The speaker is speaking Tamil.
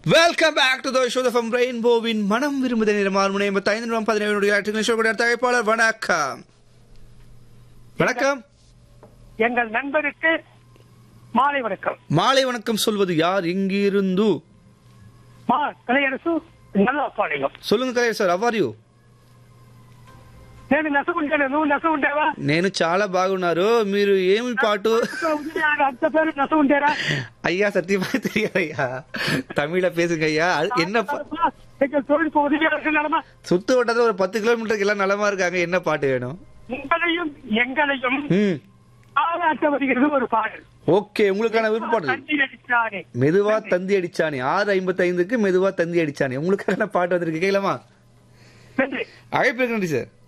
welcome back to the show from ரெயின்போவின் மனம் விரும்புத நேரம் முனை ஐந்து நிமிடம் பதினேழு ஷோ கூட தயாரிப்பாளர் வணக்கம் வணக்கம் எங்கள் நண்பருக்கு மாலை வணக்கம் மாலை வணக்கம் சொல்வது யார் எங்கிருந்து மா கலையரசு நல்ல பாளையம் சொல்லுங்க கலையர் సార్ అవర్ యూ నేను నసుకుంటాను నువ్వు నసుకుంటావా నేను చాలా బాగున్నారు మీరు ఏమి పాటు అంత పేరు నసుకుంటారా ஐயா சத்தியமா தெரியாதய்யா தமிழ பேசுங்க ஐயா அது என்ன பா- எங்கள் தொழிலுக்கு உதவியா இருக்கு நிலமா சுத்து வட்டத்துல ஒரு பத்து கிலோமீட்டருக்கு எல்லாம் நலமா இருக்காங்க என்ன பாட்டு வேணும் உங்களையும் எங்களையும் ம் பாராட்ட வருகிறது ஒரு பாடல் ஓகே உங்களுக்கான விருப்ப பாடல் தண்ணி அடிச்சானே மெதுவா தந்தி அடிச்சானே ஆறு ஐம்பத்தி ஐந்துக்கு மெதுவா தந்தி அடிச்சானே உங்களுக்கான பாட்டு வந்திருக்கு கேட்கலாமா நன்றி அழைப்பு நன்றி சார்